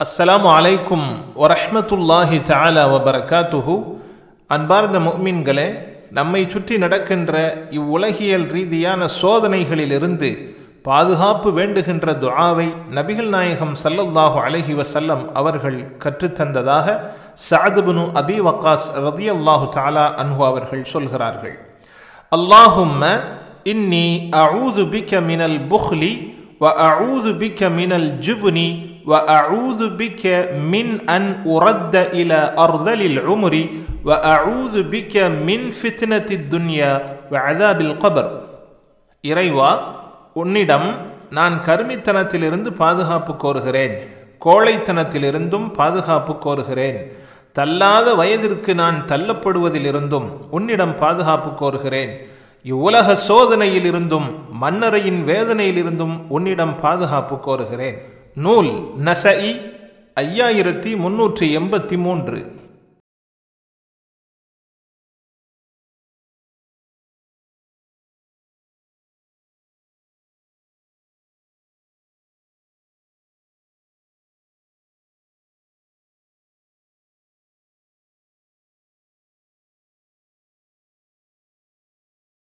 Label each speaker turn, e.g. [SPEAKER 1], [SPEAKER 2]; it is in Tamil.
[SPEAKER 1] அஸ்ஸலாமு அலைக்கும் வரஹ்மத்துல்லாஹி தஆலா வபரகாத்துஹு அன்பார்ந்த முஃமின்களே நம்மை சுற்றி நடக்கின்ற இவ்வுலகியல் ரீதியான சோதனைகளிலிருந்து பாதுகாப்பு வேண்டுகின்ற துஆவை நபிகள் நாயகம் ஸல்லல்லாஹு அலைஹி வஸல்லம் அவர்கள் கற்றுத்தந்ததாக சஅதுபுனு அபி வக்காஸ் ரதியல்லாஹு தஆலா அன்ஹு அவர்கள் சொல்கிறார்கள் அல்லாஹும்ம இன்னி அஊது பிக மினல் புஹ்லி وأعوذ بك من الجبن وأعوذ بك من أن أرد إلى أرذل العمر وأعوذ بك من فتنة الدنيا وعذاب القبر இறைவா உன்னிடம் நான் கருமித்தனத்திலிருந்து பாதுகாப்பு கோருகிறேன் கோழைத்தனத்திலிருந்தும் பாதுகாப்பு கோருகிறேன் தள்ளாத வயதிற்கு நான் தள்ளப்படுவதிலிருந்தும் உன்னிடம் பாதுகாப்பு கோருகிறேன் இவ்வுலக சோதனையிலிருந்தும் மன்னரையின் வேதனையிலிருந்தும் உன்னிடம் பாதுகாப்பு கோருகிறேன் நூல் நசஇ ஐயாயிரத்தி முன்னூற்றி எண்பத்தி மூன்று